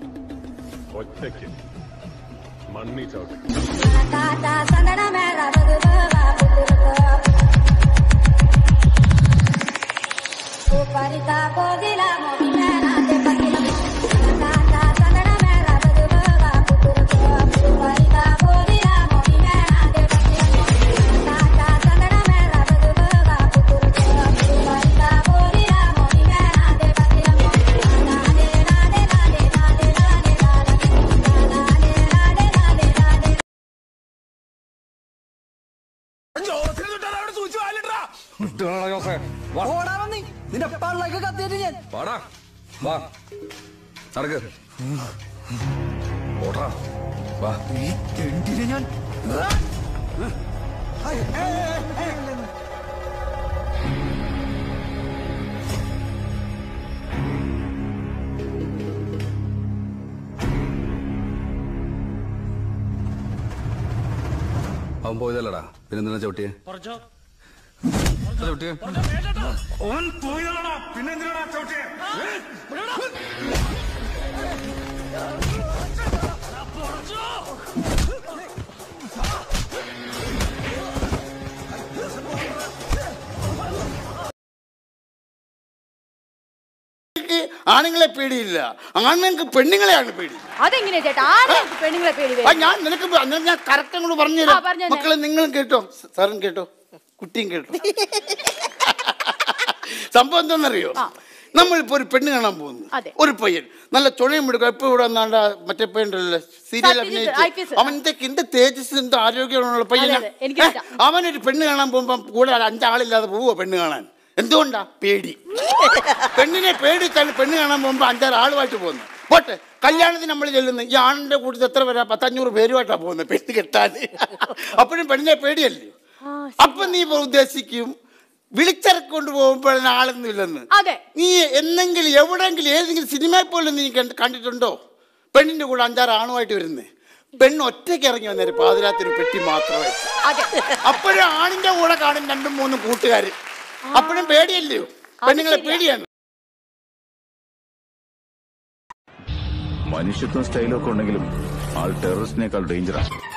ഒറ്റയ്ക്ക് മണ്ണി ചവിട്ടി Tata sandana mera bhagava putra Uparita kodila momina te pakila Tata sandana mera bhagava putra Uparita kodila momina te pakila Tata sandana mera bhagava putra Uparita kodila momina te pakila Nade nade nade nade nade nade nade nade nade ഓടാവന്നീ നിന്റെ പള്ളൊക്കെ കത്തിയിട്ട് ഞാൻ വാടാ വാ നടക്ക് ഓടാ വാ ഈ തെണ്ടിനെ ഞാൻ അവൻ പോയതല്ലടാ പിന്നെന്തിനാ ചവിട്ടിയെ ചവിട്ടിയെ പെണ്ണുങ്ങൾക്ക് ആണുങ്ങളെ പേടിയില്ല ആണുങ്ങൾക്ക് പെണ്ണുങ്ങളെയാണ് പേടി അതെങ്ങനെയാ ചേട്ടാ ആരെയും പെണ്ണുങ്ങളെ പേടി ആ, ഞാൻ നിനക്ക് പ- നിനക്ക് ഞാൻ കറക്റ്റ് അങ്ങോട്ട് ആ, പറഞ്ഞുതരാം പറഞ്ഞുതരാം. മക്കളെ നിങ്ങളും കേട്ടോ സാറും കേട്ടോ കുട്ടിയും കേട്ടോ സംഭവം എന്താണെന്നറിയോ നമ്മളിപ്പോ ഒരു പെണ്ണ് കാണാൻ പോകുന്നു അതെ. ഒരു പയ്യൻ നല്ല ചുണയും എടുക്കും എപ്പോ ഇവിടെ വന്നാണ്ട മറ്റേ പയ്യണ്ടല്ലോ സീരിയൽ സത്യജിത്ത്, അഭിനയിച്ച് IPS. അവന്റെ എന്ത് തേജസ് എന്ത് ആരോഗ്യമുള്ള പയ്യനാ അതെ, എനിക്കറിയാം. ഏ, അവനൊരു പെണ്ണ് കാണാൻ പോകുമ്പോ കൂടെ അഞ്ചാളില്ലാതെ പോവോ പെണ്ണ് കാണാൻ എന്തുകൊണ്ടാ പേടി പെണ്ണിനെ പേടിച്ചാണ് പെണ്ണ് കാണാൻ പോകുമ്പോ അഞ്ചാറ് ആളുമായിട്ട് പോകുന്നു പോട്ടെ കല്യാണത്തിന് നമ്മൾ ചെല്ലുന്നു ഈ ആണിന്റെ കൂട്ടത്തിൽ എത്ര പേരാ പത്തഞ്ഞൂറ് പേരുമായിട്ടാ പോകുന്നത് പെണ്ണ് കെട്ടാൻ അപ്പോഴും പെണ്ണിനെ പേടിയല്ലേ അപ്പൊ നീ ഇപ്പൊ ഉദ്ദേശിക്കും വിളിച്ചിറക്കൊണ്ട് പോകുമ്പോഴാണ് ആളൊന്നും ഇല്ലെന്ന് അതെ നീ എന്നെങ്കിലും എവിടെയെങ്കിലും ഏതെങ്കിലും സിനിമയിൽ പോലും നീ കണ്ട് കണ്ടിട്ടുണ്ടോ പെണ്ണിന്റെ കൂടെ അഞ്ചാറ് ആണുമായിട്ട് വരുന്നേ പെണ്ണ് ഒറ്റയ്ക്ക് ഇറങ്ങി വന്നേരം പാതിരാത്രി ഒരു പെട്ടി മാത്രമായിട്ട് അതെ അപ്പോഴും ആണിന്റെ കൂടെ കാണും രണ്ടും മൂന്നും കൂട്ടുകാര് അപ്പോഴും പേടിയല്ലയോ പെണ്ണുങ്ങളെ ശരിയാ. പേടിയാണ് മനുഷ്യത്വം സ്റ്റൈലൊക്കെ ഉണ്ടെങ്കിലും ആൾ ടെററിസ്റ്റിനേക്കാൾ ഡേഞ്ചറാണ്